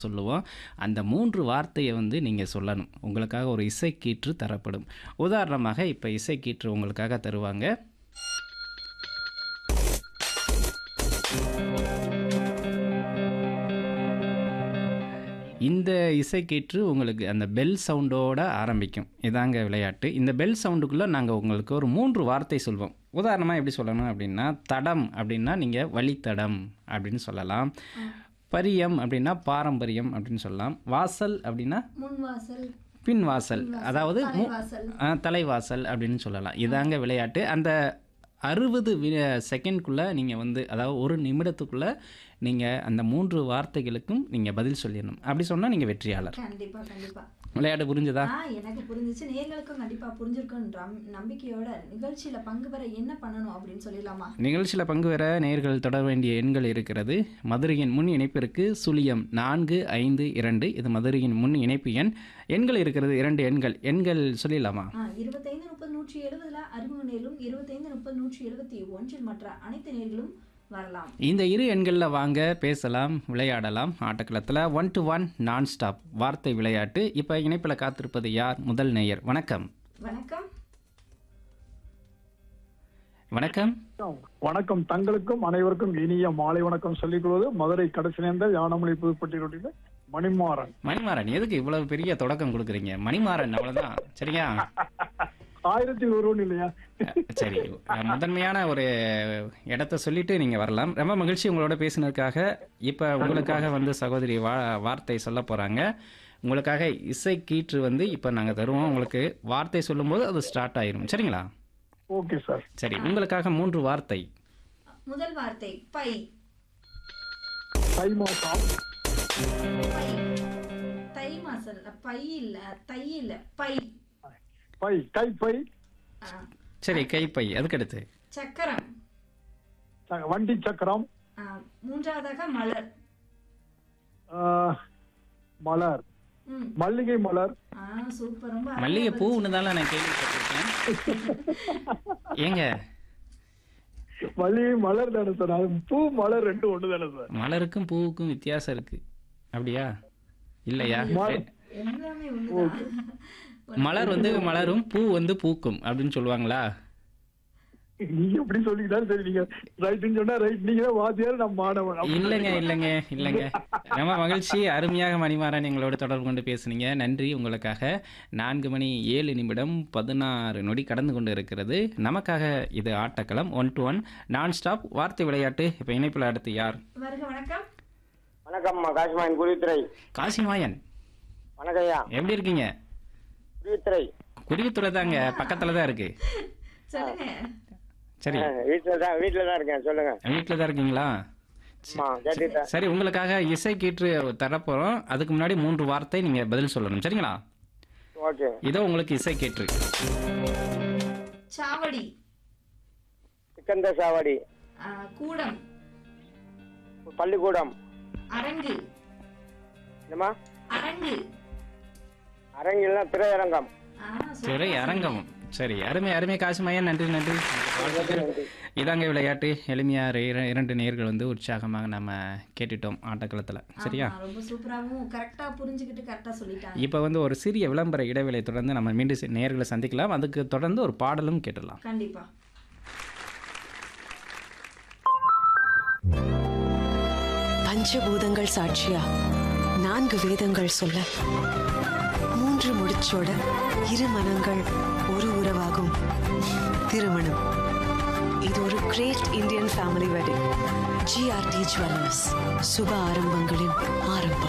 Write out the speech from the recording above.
சொல்லுவோம் அந்த மூன்று வார்த்தையை வந்து நீங்கள் சொல்லணும் உங்களுக்காக ஒரு இசைக்கீற்று தரப்படும் உதாரணமாக இப்போ இசைக்கீற்று உங்களுக்காக தருவாங்க இந்த இசைக்கீற்று உங்களுக்கு அந்த பெல் சவுண்டோட ஆரம்பிக்கும் இதாங்க விளையாட்டு இந்த பெல் சவுண்டுக்குள்ளே நாங்கள் உங்களுக்கு ஒரு மூன்று வார்த்தை சொல்வோம் உதாரணமாக எப்படி சொல்லணும் அப்படின்னா தடம் அப்படின்னா நீங்கள் வழித்தடம் அப்படின்னு சொல்லலாம் பரியம் அப்படின்னா பாரம்பரியம் அப்படின்னு சொல்லலாம் வாசல் அப்படின்னா முன் வாசல் பின் வாசல் அதாவது மு- தலைவாசல் ஆ, தலைவாசல் அப்படின்னு சொல்லலாம் இதாங்க விளையாட்டு அந்த அறுபது வி செகண்ட்குள்ளே நீங்கள் வந்து அதாவது ஒரு நிமிடத்துக்குள்ளே நீங்கள் அந்த மூன்று வார்த்தைகளுக்கும் நீங்கள் பதில் சொல்லிடணும் அப்படி சொன்னால் நீங்கள் வெற்றியாளர் கண்டிப்பா கண்டிப்பா விளையாட்டு புரிஞ்சுதா ஆ எனக்கு புரிஞ்சுச்சு நேர்களுக்கும் கண்டிப்பா புரிஞ்சிருக்குன்ற நம்பிக்கையோட நிகழ்ச்சியில பங்கு பெற என்ன பண்ணணும் அப்படின்னு சொல்லிடலாமா நிகழ்ச்சியில் பங்கு பெற நேர்கள் தொடர வேண்டிய எண்கள் இருக்கிறது மதுரையின் முன் இணைப்பிற்கு சுழியம் நான்கு ஐந்து இரண்டு இது மதுரையின் முன் இணைப்பு எண் எண்கள் இருக்கிறது இரண்டு எண்கள் எண்கள் சொல்லிடலாமா ஆ இருபத்தைந்து முப்பது நூற்றி எழுபதுல அறிமுக நேர்களும் இருபத்தைந்து முப்பது நூற்றி எழுபத்தி ஒன்றில் மற்ற அனைத்து நேர்களும் வரலாம் இந்த இரு எண்களில் வாங்க பேசலாம் விளையாடலாம் ஆட்டக்களத்தில் one two one non stop வார்த்தை விளையாட்டு இப்போ இணைப்பில் காத்திருப்பது யார் முதல் நேயர் வணக்கம் வணக்கம் வணக்கம் வணக்கம் தங்களுக்கும் அனைவருக்கும் இனிய மாலை வணக்கம் சொல்லிக் கொள்வது மதுரை கடைசி நேர்ந்த யானமொழி புதுப்பட்டியில் மணிமாறன் மணிமாறன் எதுக்கு இவ்வளவு பெரிய தொடக்கம் கொடுக்குறீங்க மணிமாறன் அவ்வளோதான் சரியா ஆயிரத்தி ஒருவன் இல்லையா சரி அஹ், முதன்மையான ஒரு இடத்த சொல்லிட்டு நீங்க வரலாம் ரொம்ப மகிழ்ச்சி உங்களோட பேசினதுக்காக இப்போ உங்களுக்காக வந்து சகோதரி வா வார்த்தை சொல்ல போறாங்க உங்களுக்காக இசை கீற்று வந்து இப்போ நாங்கள் தருவோம் உங்களுக்கு வார்த்தை சொல்லும்போது அது ஸ்டார்ட் ஆயிரும் சரிங்களா ஓகே சார் சரி உங்களுக்காக மூன்று வார்த்தை முதல் வார்த்தை பை தை மாசம் பை தை மாசல் பை இல்ல தை இல்ல பை பை கை பை ஆ, சரி கைப்பை அதுக்கடுத்து சக்கரம் ச- வண்டி சக்கரம் ஆ, மூன்றாவதாக மலர் ஆஹ், மலர் ம் மல்லிகை மலர் ஆ சூப்பர் ரொம்ப மல்லிகை பூ ஒன்றுதால நான் கேள்விப்பட்டிருக்கேன் ஏங்க மல்லிகை மலர் தானே சார் அது பூ மலர் ரெண்டு ஒண்ணு தானே சார் மலருக்கும் பூவுக்கும் வித்தியாசம் இருக்கு அப்படியா இல்லையா எல்லாமே ஒண்ணுதான் மலர் வந்து மலரும் பூ வந்து பூக்கும் அப்படின்னு சொல்லுவாங்களா நீங்க எப்படி சொல்லிக்கிட்டா சரி நீங்க ரைட்டுன்னு சொன்னா ரைட் நீங்க தான் வாத்தியார் நான் மாணவன் அப்படி இல்லைங்க இல்லைங்க இல்லைங்க ரொம்ப மகிழ்ச்சி அருமையாக மணிமாறன் எங்களோட தொடர்பு கொண்டு பேசுனீங்க நன்றி உங்களுக்காக நான்கு மணி ஏழு நிமிடம் பதினாறு நொடி கடந்து கொண்டு இருக்கிறது நமக்காக இது ஆட்டக்களம் one two one non stop வார்த்தை விளையாட்டு இப்போ இணைப்பில் அடுத்து யார் வருக வணக்கம் வணக்கம்மா காஷ்மாயின் குருவித்துறை காசிமாயன் வணக்கம் ஐயா எப்படி இருக்கீங்க குருவித்துறை குருவித்துறை தாங்க பக்கத்தில் தான் இருக்கு சொல்லுங்க சரி வீட்டில் தான் வீட்டில் தான் இருக்கேன் சொல்லுங்க வீட்டில் தான் இருக்கீங்களா அம்மா கேட்டுட்டேன் சரி உங்களுக்காக இசை கீற்று தரப்போகிறோம் அதுக்கு முன்னாடி மூன்று வார்த்தை நீங்கள் பதில் சொல்லணும் சரிங்களா ஓகே இதோ உங்களுக்கு இசை கீற்று சாவடி சிக்கந்த சாவடி ஆ, கூடம் பள்ளிக்கூடம் அரங்கு என்னம்மா அரங்கு அரங்கில்னா திரையரங்கம் ஆ, சூப்பர். திரை அரங்கம் சரி அருமை அருமை காசுமையா நன்றி நன்றி இதாங்க விளையாட்டு எளிமையாக இர- இரண்டு நேர்கள் வந்து உற்சாகமாக நம்ம கேட்டுட்டோம் ஆட்டக்களத்தில் சரியா ஆமா, ரொம்ப சூப்பராகவும் கரெக்டா புரிஞ்சுக்கிட்டு கரெக்டா சொல்லிட்டாங்க இப்போ வந்து ஒரு சிறிய விளம்பர இடைவேளை தொடர்ந்து நம்ம மீண்டும் சி- நேர்களை சந்திக்கலாம் அதுக்கு தொடர்ந்து ஒரு பாடலும் கேட்டுடலாம் கண்டிப்பா பஞ்சபூதங்கள் சாட்சியா நான்கு வேதங்கள் சொல்ல மூன்று முடிச்சோட இரு மனங்கள் ஒரு உறவாகும் திருமணம் இது ஒரு great Indian family wedding GRT jewellers சுப ஆரம்பங்களின் ஆரம்பம்